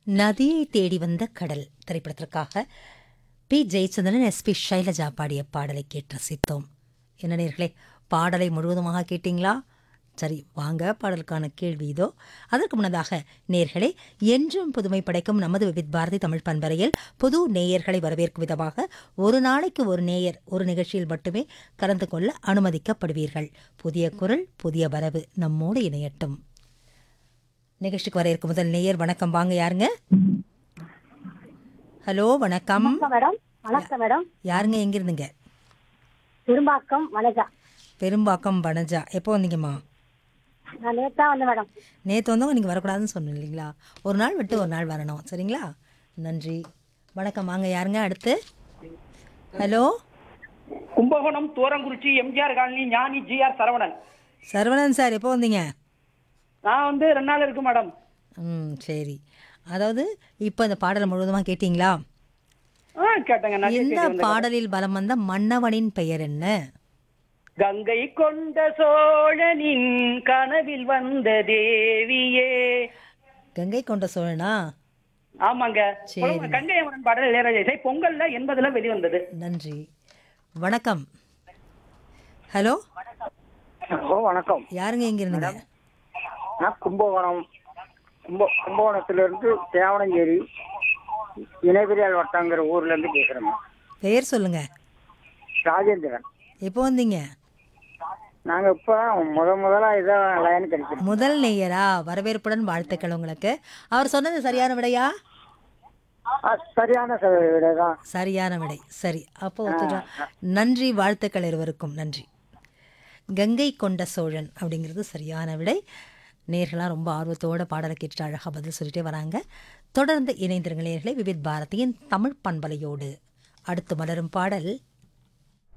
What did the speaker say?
நதியை தேடி வந்த கடல் திரைப்படத்திற்காக பி ஜெயச்சந்திரன் எஸ்பி ஷைலஜா பாடிய பாடலை கேட்டு ரசித்தோம் என்ன நேர்களே பாடலை முழுவதுமாக கேட்டீங்களா சரி வாங்க பாடலுக்கான கேள்வி இதோ அதற்கு முன்னதாக நேர்களே என்றும் புதுமை படைக்கும் நமது விவித் பாரதி தமிழ் பண்பறையில் புது நேயர்களை வரவேற்கும் விதமாக ஒரு நாளைக்கு ஒரு நேயர் ஒரு நிகழ்ச்சியில் மட்டுமே கலந்து கொள்ள அனுமதிக்கப்படுவீர்கள் புதிய குரல் புதிய வரவு நம்மோடு இணையட்டும் நிகழ்ச்சிக்கு வர இருக்கும் முதல் நேயர் வணக்கம் வாங்க யாருங்க ஹலோ வணக்கம் வணக்கம் மேடம் வணக்கம் மேடம் யாருங்க எங்கிருந்துங்க திரும்பாக்கம் வனஜா பெரும்பாக்கம் வனஜா எப்போ வந்தீங்கம்மா நான் நேத்தா வந்தேன் மேடம் நேற்று வந்தவங்க நீங்கள் வரக்கூடாதுன்னு சொன்னோம் இல்லைங்களா ஒரு நாள் விட்டு ஒரு நாள் வரணும் சரிங்களா நன்றி வணக்கம் வாங்க யாருங்க அடுத்து hello Kumbakonam Thurangurichi MGR colony Gnani GR Saravanan Saravanan sir எப்போ வந்தீங்க நான் வந்து ரெண்டு நாள் இருக்கு மேடம் ம் சரி அதாவது இப்போ இந்த பாடலை முழுவதுமாக கேட்டிங்களா ஆ கேட்டேங்க நான் இந்த கேட்டுட்டு வந்தேன். பாடலில் பலம் வந்த மன்னவனின் பெயர் என்ன கங்கை கொண்ட சோழனின் கனவில் வந்த தேவியே கங்கை கொண்ட சோழனா ஆமாங்க சரி. சொல்லுங்க, கங்கை அமரன் பாடல் இளையராஜா இசை பொங்கல்ல எண்பதுல வெளிவந்தது நன்றி வணக்கம் ஹலோ ஹலோ வணக்கம் யாருங்க எங்க இருந்தீங்க நான் கும்பகோணம் கும்ப கும்பகோணத்திலிருந்து தேவனஞ்சேரி இணைபிரியால் வட்டங்கிற ஊர்ல இருந்து பேசுறேன் பெயர் சொல்லுங்க ராஜேந்திரன் எப்போ வந்தீங்க நாங்க இப்ப முத முதலா இதான் லைன் கிடைக்கிறோம் முதல் நேயரா வரவேற்புடன் வாழ்த்துக்கள் உங்களுக்கு அவர் சொன்னது சரியான விடையா சரியான ச- விடைதான் சரியான விடை சரி அப்போ ஒத்துக்கலாம் நன்றி வாழ்த்துக்கள் இருவருக்கும் நன்றி கங்கை கொண்ட சோழன் அப்படிங்கிறது சரியான விடை நேர்களாக ரொம்ப ஆர்வத்தோட பாடலை கேட்டுட்டு அழகாக பதில் சொல்லிட்டே வராங்க தொடர்ந்து இணைந்திருங்கள் நேர்களே விவித் பாரதியின் தமிழ் பண்பலையோடு அடுத்து மலரும் பாடல்